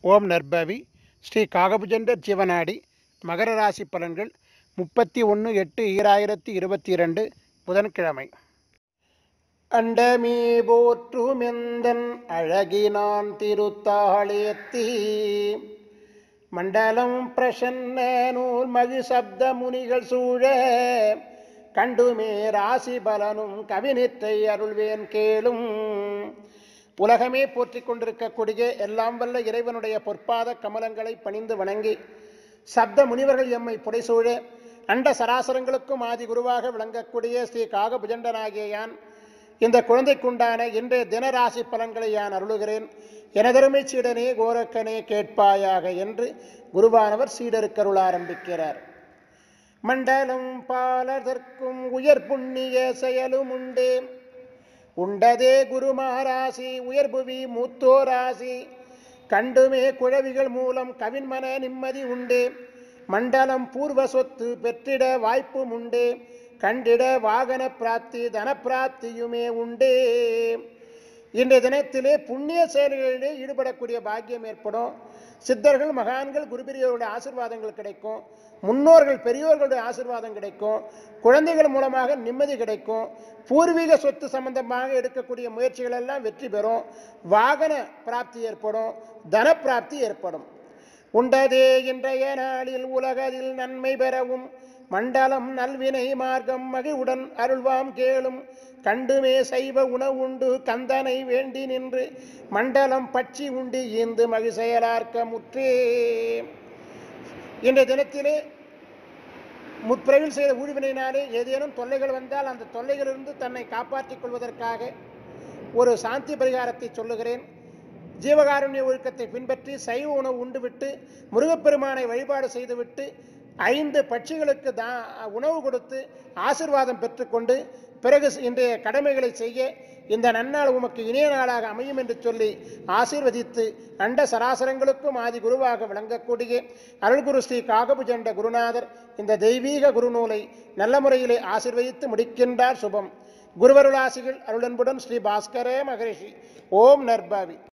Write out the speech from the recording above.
ஓம் நற்பவி ஸ்ரீ காகபுஜண்டர் சிவநாடி மகர ராசி பலன்கள் முப்பத்தி ஒன்று எட்டு ஈராயிரத்தி இருபத்தி இரண்டு புதன்கிழமை அண்டமீ போற்றுமெந்தன் அழகினான் திருத்தாளேத்தி மண்டலம் பிரசன்ன நூல் மகு சப்த முனிகள் சூழ கண்டுமே ராசி பலனும் கவினித்தை அருள்வேன் கேளும் உலகமே போற்றிக் கொண்டிருக்கக்கூடிய எல்லாம் வல்ல இறைவனுடைய பொற்பாத கமலங்களை பணிந்து வணங்கி சப்த முனிவர்கள் எம்மை புடைசூழ அண்ட சராசரங்களுக்கும் ஆதி குருவாக விளங்கக்கூடிய ஸ்ரீ காகபுஜண்டனாகிய யான் இந்த குழந்தைக்குண்டான இன்றைய தினராசி பலன்களை யான் அருளுகிறேன் எனதருமை சீடனே கோரக்கனே கேட்பாயாக என்று குருவானவர் சீடருக்கருள ஆரம்பிக்கிறார் மண்டலம் பாலதற்கும் உயர் புண்ணிய செயலும் உண்டே உண்டதே குருமாராசி உயர்புவி மூத்தோராசி கண்டுமே குழவிகள் மூலம் கவின்மன நிம்மதி உண்டே மண்டலம் பூர்வ சொத்து பெற்றிட வாய்ப்பும் உண்டே கண்டிட வாகன பிராப்தி தனப்பிராப்தியுமே உண்டே இன்றைய தினத்திலே புண்ணிய செயல்களிலே ஈடுபடக்கூடிய பாக்கியம் ஏற்படும் சித்தர்கள் மகான்கள் குருபிரியோருடைய ஆசிர்வாதங்கள் கிடைக்கும் முன்னோர்கள் பெரியோர்களுடைய ஆசிர்வாதம் கிடைக்கும் குழந்தைகள் மூலமாக நிம்மதி கிடைக்கும் பூர்வீக சொத்து சம்பந்தமாக எடுக்கக்கூடிய முயற்சிகள் எல்லாம் வெற்றி பெறும் வாகன பிராப்தி ஏற்படும் தன பிராப்தி ஏற்படும் உண்டதே இன்றைய நாளில் உலகத்தில் நன்மை பெறவும் மண்டலம் நல்வினை மார்க்கம் மகிழ்வுடன் அருள்வாம் கேளும் கண்டுமே சைவ உணவுண்டு கந்தனை வேண்டி நின்று மண்டலம் பட்சி உண்டு ஈந்து மகிழ்செயலார்க்க முற்றே இன்றைய தினத்திலே முற்பிறவில் செய்த ஊழ்வினையினாலே ஏதேனும் தொல்லைகள் வந்தால் அந்த தொல்லைகளிலிருந்து தன்னை காப்பாற்றிக் கொள்வதற்காக ஒரு சாந்தி பரிகாரத்தை சொல்லுகிறேன் ஜீவகாருண்ய ஒழுக்கத்தை பின்பற்றி சைவ உணவு உண்டுவிட்டு முருகப்பெருமானை வழிபாடு செய்துவிட்டு ஐந்து பட்சிகளுக்கு தா உணவு கொடுத்து ஆசிர்வாதம் பெற்றுக்கொண்டு பிறகு இன்றைய கடமைகளை செய்ய இந்த நன்னாள் உமக்கு இனிய நாளாக அமையும் என்று சொல்லி ஆசீர்வதித்து அண்ட சராசரங்களுக்கும் ஆதி குருவாக விளங்கக்கூடிய அருள்குரு ஸ்ரீ காகபுஜண்ட குருநாதர் இந்த தெய்வீக குருநூலை நல்ல முறையிலே ஆசீர்வதித்து முடிக்கின்றார் சுபம் குருவருளாசிகள் அருளன்புடன் ஸ்ரீ பாஸ்கரே மகரிஷி ஓம் நர்பாவி